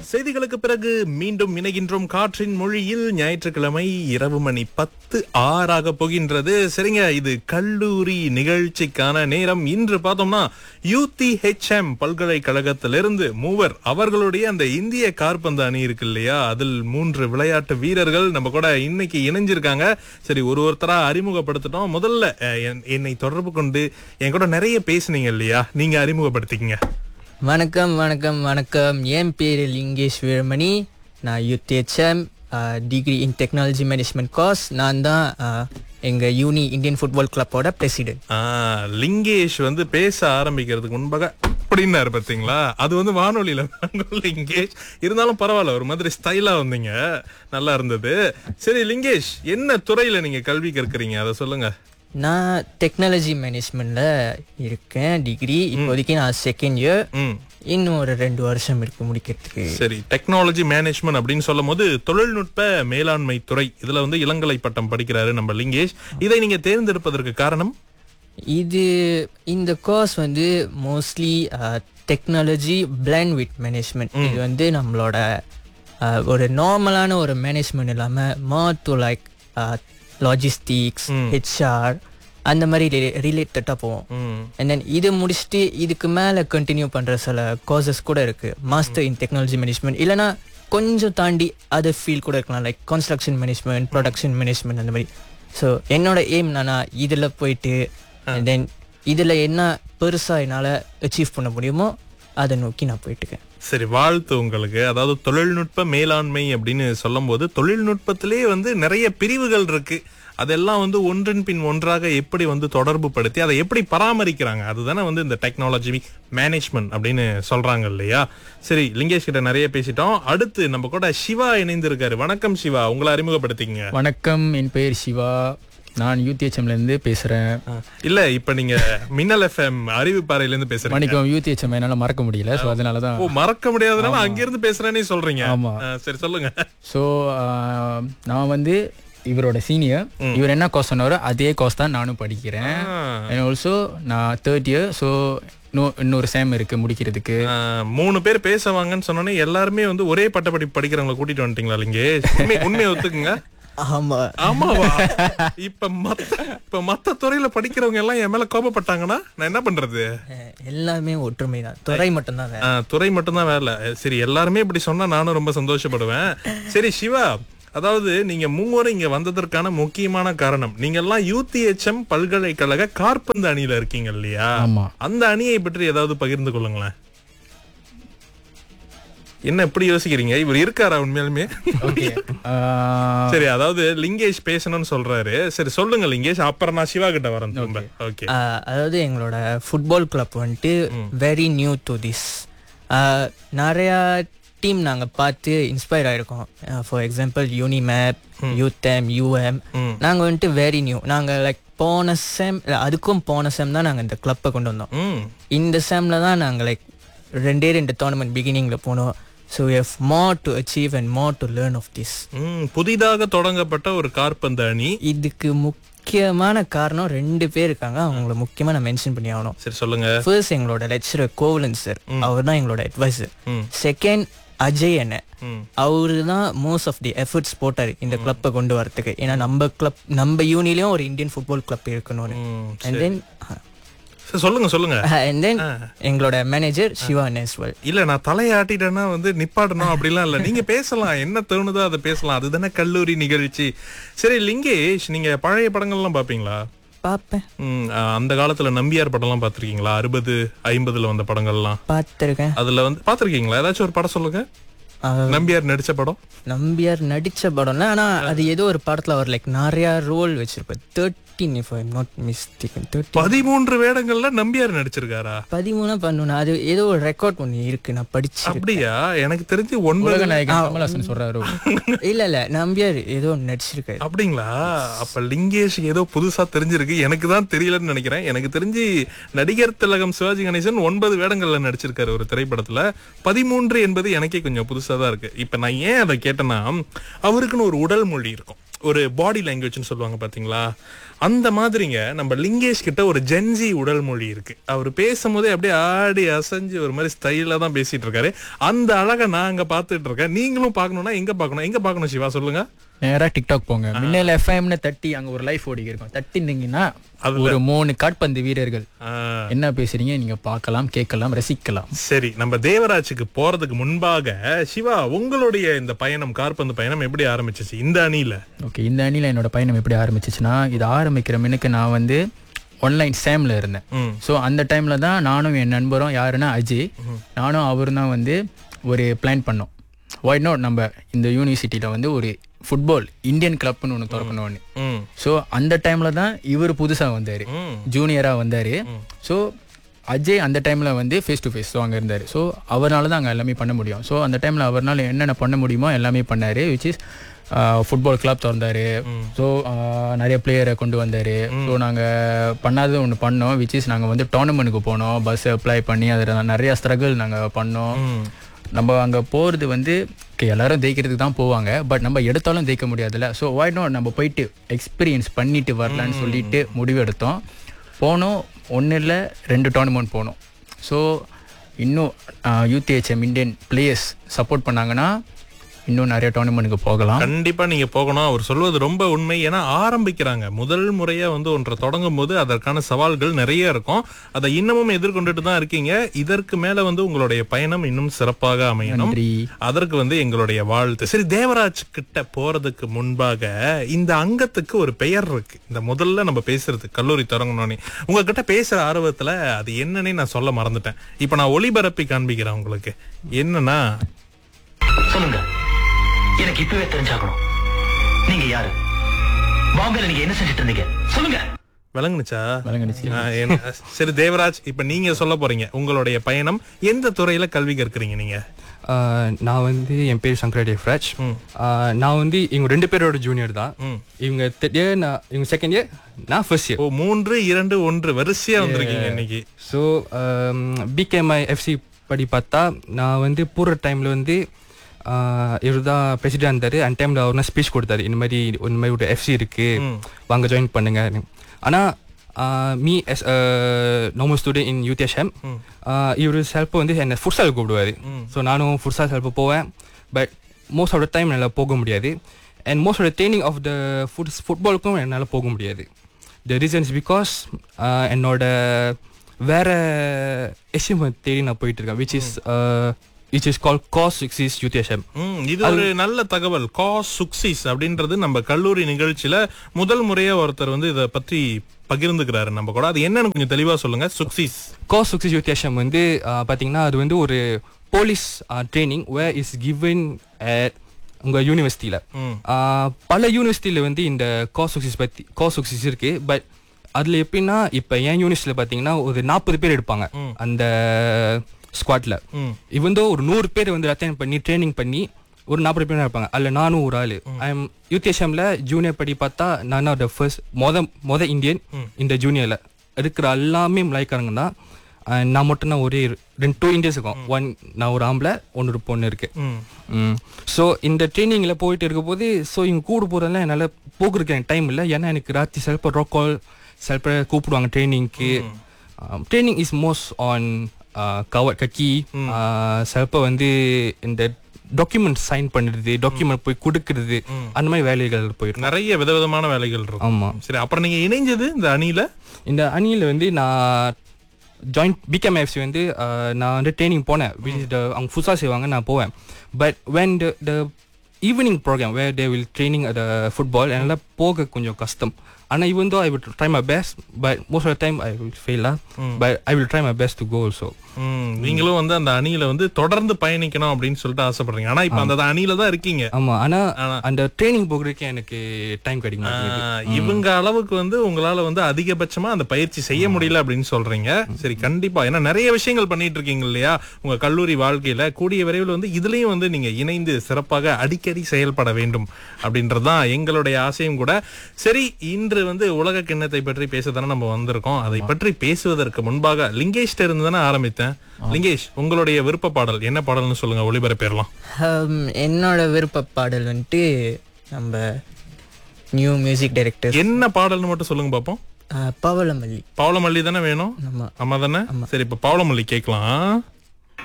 செய்திகளுக்கு பிறகு மீண்டும் இணைகின்றோம் காற்றின் மொழியில் ஞாயிற்றுக்கிழமை இரவு மணி பத்து ஆறாக போகின்றது சரிங்க இது கல்லூரி நிகழ்ச்சிக்கான நேரம் இன்று பார்த்தோம்னா யூத்தி ஹெச்எம் பல்கலைக்கழகத்திலிருந்து மூவர் அவர்களுடைய அந்த இந்திய கார்பந்து அணி இருக்கு இல்லையா அதில் மூன்று விளையாட்டு வீரர்கள் நம்ம கூட இன்னைக்கு இணைஞ்சிருக்காங்க சரி ஒரு ஒருத்தரா அறிமுகப்படுத்திட்டோம் முதல்ல அஹ், என்- என்னை தொடர்பு கொண்டு என் கூட நிறைய பேசுனீங்க இல்லையா நீங்க அறிமுகப்படுத்திக்கங்க வணக்கம் வணக்கம் வணக்கம் என் பேர் லிங்கேஷ் வீரமணி நான் UTHM degree in technology management course நான் தான் அஹ், எங்க யூனி இந்தியன் ஃபுட்பால் கிளப்போட பிரசிடென்ட் ஆ, லிங்கேஷ் வந்து பேச ஆரம்பிக்கிறதுக்கு முன்பாக அப்படின்னாரு பாத்தீங்களா அது வந்து வானொலியில வாங்க லிங்கேஷ் இருந்தாலும் பரவாயில்ல ஒரு மாதிரி ஸ்டைலா வந்தீங்க நல்லா இருந்தது சரி லிங்கேஷ் என்ன துறையில நீங்க கல்வி கற்கறீங்க அதை சொல்லுங்க நான் டெக்னாலஜி மேனேஜ்மெண்ட்ல இருக்கேன் டிகிரி இப்போதைக்கு நான் செகண்ட் இயர் ம் இன்னும் ஒரு ரெண்டு வருஷம் இருக்கு முடிக்கிறதுக்கு சரி டெக்னாலஜி மேனேஜ்மெண்ட் அப்படின்னு சொல்லும் போது தொழில்நுட்ப மேலாண்மை துறை இதுல வந்து இளங்கலை பட்டம் படிக்கிறாரு நம்ம லிங்கேஷ் இதை நீங்க தேர்ந்தெடுப்பதற்கு காரணம் இது இந்த கோர்ஸ் வந்து mostly technology blend with management இது வந்து நம்மளோட அஹ், ஒரு நார்மலான ஒரு மேனேஜ்மெண்ட் இல்லாமல் more to like logistics HR அந்த மாதிரி ரிலேட்டடாக போவோம் ம் அண்ட் தென் இது முடிச்சுட்டு இதுக்கு மேலே கண்டினியூ பண்ணுற சில கோர்சஸ் கூட இருக்குது மாஸ்டர் இன் டெக்னாலஜி மேனேஜ்மெண்ட் இல்லைனா கொஞ்சம் தாண்டி அதர் ஃபீல்ட் கூட இருக்கலாம் like construction management production management அந்த மாதிரி ஸோ என்னோட எய்ம் என்னன்னா இதில் போயிட்டு அண்ட் தென் இதில் என்ன பெருசாக என்னால் அச்சீவ் பண்ண முடியுமோ அதை நோக்கி நான் போயிட்டுருக்கேன் சரி வாழ்த்து உங்களுக்கு அதாவது தொழில்நுட்ப மேலாண்மை அப்படின்னு சொல்லும்போது தொழில்நுட்பத்திலே வந்து நிறைய பிரிவுகள் இருக்கு அதெல்லாம் வந்து ஒன்றின் பின் ஒன்றாக எப்படி வந்து தொடர்பு படுத்தி அதை எப்படி பராமரிக்கிறாங்க அதுதானே வந்து இந்த டெக்னாலஜி மேனேஜ்மெண்ட் அப்படின்னு சொல்றாங்க இல்லையா சரி லிங்கேஷ் கிட்ட நிறைய பேசிட்டோம் அடுத்து நம்ம கூட சிவா இணைந்திருக்காரு வணக்கம் சிவா உங்களை அறிமுகப்படுத்திக்கங்க வணக்கம் என் பெயர் சிவா நான் யூத்திஹெச்எம்ல இருந்து பேசுறேன் இல்ல இப்ப நீங்க மின்னல் எஃப்எம் அறிவிப்பாறையில இருந்து பேசுறீங்க வணக்கம் யூத்திஹெச்எம் என்னால மறக்க முடியல ஸோ அதனால தான் ஓ மறக்க முடியாதனால அங்கிருந்து பேசுறேனே சொல்றீங்க ஆமா. ஆ, சரி சொல்லுங்க ஸோ நான் வந்து இவரோட சீனியர் இவர் என்ன கோர்ஸ் சொன்னாரோ அதே கோர்ஸ் தான் நானும் படிக்கிறேன் அண்ட் ஆல்சோ நான் தேர்ட் இயர் ஸோ இன்னொரு சேம் இருக்கு முடிக்கிறதுக்கு ஆஹ், மூணு பேர் பேசுவாங்கன்னு சொன்னோன்னே எல்லாருமே வந்து ஒரே பட்டப்படிப்பு படிக்கிறவங்கள கூட்டிட்டு வந்துட்டீங்களா இங்க உண்மை உண்மையை ஒத்துக்குங்க ஆமாம் ஆமாவா இப்ப மத்த இப்ப மத்த துறையில படிக்கிறவங்க எல்லாம் என் மேல கோபப்பட்டாங்கன்னா நான் என்ன பண்றது எல்லாமே ஒற்றுமை தான் துறை மட்டும்தான் வேறு ஆஹ், துறை மட்டும்தான் வேலை சரி எல்லாருமே இப்படி சொன்னா நானும் ரொம்ப சந்தோஷப்படுவேன் சரி சிவா அதாவது நீங்க மூவரும் இங்க வந்ததற்கான முக்கியமான காரணம் நீங்க எல்லாம் யூத்திஎச்எம் பல்கலைக்கழக காற்பந்து அணியில இருக்கீங்க இல்லையா ஆமா அந்த அணியை பற்றி ஏதாவது பகிர்ந்து கொள்ளுங்களேன் என்ன எப்படி யோசிக்கிறீங்க இவர் இருக்காரா உண்மையாலுமே ஓகே சரி அதாவது லிங்கேஷ் பேசணும்னு சொல்றாரு சரி சொல்லுங்க லிங்கேஷ் அப்புறம் நான் சிவா கிட்ட வரேன் திரும்ப ஓகே ஆஹ் அதாவது எங்களோட ஃபுட்பால் கிளப் வந்துட்டு வெரி நியூ டு திஸ் நிறையா டீம் நாங்கள் பார்த்து இன்ஸ்பயர் ஆயிருக்கோம் for example UniMAP UTHM UM நாங்கள் வந்துட்டு வெரி நியூ நாங்கள் லைக் போன செம் அதுக்கும் போன செம் தான் நாங்கள் இந்த கிளப்பை கொண்டு வந்தோம் ம் இந்த செம்மில் தான் நாங்கள் லைக் ரெண்டே ரெண்டு டோர்னமெண்ட் பிகினிங்கில் போனோம் so F more to achieve and more to learn of this hmm புதிதாக தொடங்கப்பட்ட ஒரு காற்பந்து அணி இதுக்கு முக்கியமான காரணம் ரெண்டு பேர் இருக்காங்க அவங்கள முக்கியமாக நான் மென்ஷன் பண்ணி ஆகணும் சரி சொல்லுங்க ஃபர்ஸ்ட் எங்களோட லெக்சரர் கோவலன் சார் அவர் தான் எங்களோட அட்வைசர் ம். செகண்ட் அஜய் அண்ணன் ம். அவரு தான் மோஸ்ட் ஆஃப் தி எஃபர்ட்ஸ் போட்டார் இந்த கிளப்பை கொண்டு வரதுக்கு ஏன்னா நம்ம கிளப் நம்ம யூனிலையும் ஒரு இந்தியன் ஃபுட்பால் கிளப் இருக்கணும்னு ம், அண்ட் தென் சரி, சொல்லுங்க சொல்லுங்க அண்ட் தென் எங்களோட மேனேஜர் சிவா நேஸ்வல் இல்ல நான் தலையாட்டிட்டேன்னா வந்து நிப்பாடணும் அப்படிலாம் இல்ல நீங்க பேசலாம் என்ன தோணுதோ அதை பேசலாம் அதுதானே கல்லூரி நிகழ்ச்சி சரி லிங்கேஷ் நீங்க பழைய படங்கள்லாம் பாப்பீங்களா பார்ப்பேன் ம், அஹ், அந்த காலத்துல நம்பியார் படம்லாம் பாத்திருக்கீங்களா அறுபது ஐம்பதுல வந்த படங்கள்லாம் பார்த்துருக்கேன் அதுல வந்து பாத்திருக்கீங்களா ஏதாச்சும் ஒரு படம் சொல்லுங்க நம்பியார் நடிச்ச படம் நம்பியார் நடிச்ச படம்ல ஆனா அது ஏதோ ஒரு படத்துல அவர் லைக் நிறைய ரோல் வச்சிருப்பார் thirteen if I not mistaken thirty பதிமூன்று வேடங்கள்ல நம்பியார் நடிச்சிருக்காரா பதிமூணா பண்ணணும் அது ஏதோ ஒரு ரெக்கார்ட் ஒன்று இருக்கு நான் படிச்சு அப்படியா எனக்கு தெரிஞ்சு ஒன்பது உலக நாயகன் கமல்ஹாசன் சொல்றாரு இல்ல இல்ல நம்பியார் ஏதோ நடிச்சிருக்காரு அப்படிங்களா அப்ப லிங்கேஷ் ஏதோ புதுசா தெரிஞ்சிருக்கு எனக்கு தான் தெரியலன்னு நினைக்கிறேன் எனக்கு தெரிஞ்சு நடிகர் திலகம் சிவாஜி கணேசன் ஒன்பது வேடங்கள்ல நடிச்சிருக்காரு ஒரு திரைப்படத்துல பதிமூன்று என்பது எனக்கே கொஞ்சம் புதுசா தான் இருக்கு இப்ப நான் ஏன் அதை கேட்டேன்னா அவருக்குன்னு ஒரு உடல் மொழி இருக்கும் ஒரு பாடி லாங்குவேஜ்னு சொல்லுவாங்க பாத்தீங்களா அந்த மாதிரிங்க நம்ம லிங்கேஷ் கிட்ட ஒரு ஜென்சி உடல் மொழி இருக்கு அவர் பேசும்போதே அப்படியே ஆடி அசைஞ்சு ஒரு மாதிரி ஸ்டைலா தான் பேசிட்டு இருக்காரு அந்த அழகை நான் அங்க பாத்துட்டு இருக்கேன் நீங்களும் பார்க்கணும்னா எங்க பார்க்கணும் எங்க பார்க்கணும் சிவா சொல்லுங்க நேரா டிக்டாக் போங்க முன்னையில எஃப்ஐஎம்னு தட்டி அங்க ஒரு லைஃப் ஓடி இருக்கும் தட்டினீங்கன்னா அதுல- ஒரு மூணு காட்பந்து வீரர்கள் ஆ, என்ன பேசுறீங்க நீங்க பார்க்கலாம் கேட்கலாம் ரசிக்கலாம் சரி நம்ம தேவராஜுக்கு போறதுக்கு முன்பாக சிவா உங்களுடைய இந்த பயணம் கார்பந்து பயணம் எப்படி ஆரம்பிச்சிச்சு இந்த அணியில ஓகே இந்த அணியில் என்னோட பயணம் எப்படி ஆரம்பிச்சிச்சுன்னா இது ஆரம்பிக்கிற மினுக்கு நான் வந்து ஆன்லைன் சேமில் இருந்தேன் ம் ஸோ அந்த டைமில் தான் நானும் என் நண்பரும் யாருன்னா அஜய் நானும் அவரும் தான் வந்து ஒரு பிளான் பண்ணோம் ஒய் நாட் நம்ம இந்த யூனிவர்சிட்டியில் வந்து ஒரு ஃபுட்பால் இந்தியன் கிளப்னு ஒன்று திறக்கணும்னு ம் ஸோ அந்த டைமில் தான் இவர் புதுசாக வந்தார் ம் ஜூனியராக வந்தார் ஸோ அஜய் அந்த டைமில் வந்து ஃபேஸ் டு ஃபேஸ் ஸோ அங்கே இருந்தார் ஸோ அவரால் தான் அங்கே எல்லாமே பண்ண முடியும் ஸோ அந்த டைமில் அவரால் என்னென்ன பண்ண முடியுமோ எல்லாமே பண்ணார் விச் இஸ் ஃபுட்பால் கிளப் திறந்தாரு ஸோ நிறைய பிளேயரை கொண்டு வந்தார் ஸோ நாங்கள் பண்ணாதது ஒன்று பண்ணோம் விச் இஸ் நாங்கள் வந்து டோர்னமெண்ட்டுக்கு போனோம் பஸ் அப்ளை பண்ணி அதில் நிறையா ஸ்ட்ரகிள் நாங்கள் பண்ணோம் ம் நம்ம அங்கே போகிறது வந்து okay, எல்லாரும் ஜெயிக்கிறதுக்கு தான் போவாங்க பட் நம்ம எடுத்தாலும் ஜெயிக்க முடியாதுல்ல ஸோ வாய் நோ நம்ம போயிட்டு எக்ஸ்பீரியன்ஸ் பண்ணிட்டு வரலான்னு சொல்லிட்டு முடிவு எடுத்தோம் போனோம் ஒன்றும் இல்லை ரெண்டு டோர்னமெண்ட் போனோம் ஸோ இன்னும் யூடிஹெச்எம் இந்தியன் பிளேயர்ஸ் சப்போர்ட் பண்ணாங்கன்னா இன்னும் நிறைய டோர்னமெண்ட்டுக்கு போகலாம் கண்டிப்பா நீங்க போகணும் அவர் சொல்வது ரொம்ப உண்மை ஏன்னா ஆரம்பிக்கிறாங்க முதல் முறையா வந்து ஒன்றை தொடங்கும் போது அதற்கான சவால்கள் நிறைய இருக்கும் அதை இன்னமும் எதிர்கொண்டுட்டு தான் இருக்கீங்க இதற்கு மேல வந்து உங்களுடைய பயணம் இன்னும் சிறப்பாக அமையணும் நன்றி அதற்கு வந்து எங்களுடைய வாழ்த்து சரி தேவராஜ் கிட்ட போறதுக்கு முன்பாக இந்த அங்கத்துக்கு ஒரு பெயர் இருக்கு இந்த முதல்ல நம்ம பேசுறது கல்லூரி தொடங்கணும்னு உங்ககிட்ட பேசுற ஆர்வத்துல அது என்னன்னே நான் சொல்ல மறந்துட்டேன் இப்ப நான் ஒளிபரப்பி காண்பிக்கிறேன் உங்களுக்கு என்னன்னா சொல்லுங்க எனக்கு இப்பவே தெரிஞ்சாகணும் நீங்க யாரு பாம்பேல நீங்க என்ன செஞ்சுட்டு இருந்தீங்க சொல்லுங்க விளங்குனுச்சா வழங்கடிச்சு ஆ, என்ன- சரி தேவராஜ் இப்ப நீங்க சொல்ல போறீங்க உங்களுடைய பயணம் எந்த துறையில கல்வி கற்கறீங்க நீங்க ஆஹ் நான் வந்து என் பேர் சங்கர தேவ்ராஜ் ஆஹ் நான் வந்து இவங்க ரெண்டு பேரோட ஜூனியர் தான் ம். இவங்க தேர்ட் இயர் நான் இவங்க செகண்ட் இயர் நான் ஃபர்ஸ்ட் இயர் ஓ மூன்று இரண்டு ஒன்று வரிசையா வந்திருக்கீங்க இன்னைக்கு ஸோ பிகேஎம்ஐ எஃப்சி படி பார்த்தா நான் வந்து போகிற டைமில் வந்து இவர் தான் பிரசிடென்ட் இருந்தார் அந்த டைமில் அவர் தான் ஸ்பீச் கொடுத்தாரு இந்த மாதிரி இந்த மாதிரி ஒரு எஃப்சி இருக்குது வாங்க ஜாயின் பண்ணுங்க ஆனால் me as normal student in UTSM இவர் செல்ப்பை வந்து என்னை ஃபுட்சால் கூப்பிடுவார் ஸோ நானும் ஃபுட்சால் செல்ப்ப போவேன் but most of the time என்னால் போக முடியாது and most of the training of the foot ஃபுட்பாலுக்கும் என்னால் போக முடியாது த ரீசன்ஸ் பிகாஸ் என்னோட வேற அச்சீவ்மெண்ட் தேடி நான் போயிட்டு இருக்கேன் விச் இஸ் விச் இஸ் கால் காஸ் சிக்ஸ் இஸ் யூடிஎஸ்எம் ம், இது ஒரு நல்ல தகவல் காஸ் சுக்சிஸ் அப்படின்றது நம்ம கல்லூரி நிகழ்ச்சியில முதல் முறையா ஒருத்தர் வந்து இத பற்றி பகிர்ந்துக்கிறாரு நம்ம கூட அது என்னன்னு கொஞ்சம் தெளிவா சொல்லுங்க சுக்சிஸ் காஸ் சிக்ஸ் யூடிஎஸ்எம் வந்து uh, பார்த்தீங்கன்னா அது வந்து ஒரு police training where is given at உங்கள் யூனிவர்சிட்டியில் பல யூனிவர்சிட்டியில் வந்து இந்த காஸ் சுக்சிஸ் பற்றி காஸ் சுக்சிஸ் இருக்கு பட் அதில் எப்படின்னா இப்போ என் யூனிவர்சிட்டியில் பார்த்தீங்கன்னா ஒரு நாற்பது பேர் எடுப்பாங்க அந்த ஸ்குவாட்ல இவன் தோ ஒரு நூறு பேர் வந்து அட்டன் பண்ணி ட்ரைனிங் பண்ணி ஒரு நாற்பது பேர் இருப்பாங்க அதில் நானும் ஒரு ஆள் ஐ எம் யூடிஎஸ்எம்ல ஜூனியர் படி பார்த்தா நான் த ஃபர்ஸ்ட் மொத மொத இந்தியன் இந்த ஜூனியரில் இருக்கிற எல்லாமே மலாய்க்காரங்க தான் அஹ் நான் மட்டும் தான் ஒரே இரு- ரெண்டு டூ இந்தியன்ஸ் இருக்கும் ஒன் நான் ஒரு ஆம்பளை ஒன்று ஒரு பொண்ணு இருக்கு ஸோ இந்த ட்ரைனிங்கில் போயிட்டு இருக்கும்போது ஸோ இவங்க கூட போகிறதெல்லாம் என்னால் போகிறதுக்கு எனக்கு டைம் இல்லை ஏன்னா எனக்கு ராத்திரி சிலப்போ ரோக்கால் சிலப்போ கூப்பிடுவாங்க ட்ரைனிங்க்கு training is most on cover khaki சிலப்போ வந்து இந்த டாக்குமெண்ட் சைன் பண்ணுறது டாக்குமெண்ட் போய் கொடுக்கறது அந்த மாதிரி வேலைகள் போயிடும் நிறைய விதவிதமான வேலைகள் இருக்கும் ஆமா சரி அப்புறம் நீங்க இணைஞ்சது இந்த அணியில இந்த அணியில் வந்து நான் ஜாயின்ட் பிகேம் எஃப்சி வந்து அஹ், நான் வந்து ட்ரைனிங் போனேன் which is the அவங்க ஃபுட்ஸாக செய்வாங்க நான் போவேன் but when the the evening programme where they will training at football என்னால் போக கொஞ்சம் கஷ்டம் ஆனால் even though I will try my best but most of the time I will fail lah but I will try my best to go also ம், நீங்களும் வந்து அந்த அணியில வந்து தொடர்ந்து பயணிக்கணும் அப்படின்னு சொல்லிட்டு ஆசைப்படுறீங்க ஆனா இப்ப அந்த அணியில தான் இருக்கீங்க ஆமா ஆனா ஆனா- அந்த ட்ரைனிங் போகிறதுக்கு எனக்கு டைம் கிடைக்க மாட்டேங்குது ஆஹ், இவங்க அளவுக்கு வந்து உங்களால வந்து அதிகபட்சமா அந்த பயிற்சி செய்ய முடியல அப்படின்னு சொல்றீங்க சரி கண்டிப்பா ஏன்னா நிறைய விஷயங்கள் பண்ணிட்டு இருக்கீங்க இல்லையா உங்க கல்லூரி வாழ்க்கையில கூடிய விரைவில் வந்து இதுலயும் வந்து நீங்க இணைந்து சிறப்பாக அடிக்கடி செயல்பட வேண்டும் அப்படின்றதுதான் எங்களுடைய ஆசையும் கூட சரி இன்று வந்து உலக கிண்ணத்தை பற்றி பேச தானே நம்ம வந்திருக்கோம் அதை பற்றி பேசுவதற்கு முன்பாக லிங்கேஷ்ட இருந்து தானே ஆரம்பித்தேன் லிங்கேஷ் உங்களுடைய விருப்ப பாடல் என்ன பாடல்னு சொல்லுங்க ஒளிபரப்பிடலாம் ஹம், என்னோட விருப்ப பாடல் வந்துட்டு நம்ம நியூ மியூசிக் டைரக்டர் என்ன பாடல்னு மட்டும் சொல்லுங்க பாப்போம் பவளமல்லி பவளமல்லி தானே வேணும் ஆமா ஆமா தானே சரி இப்ப பவளமல்லி கேட்கலாம்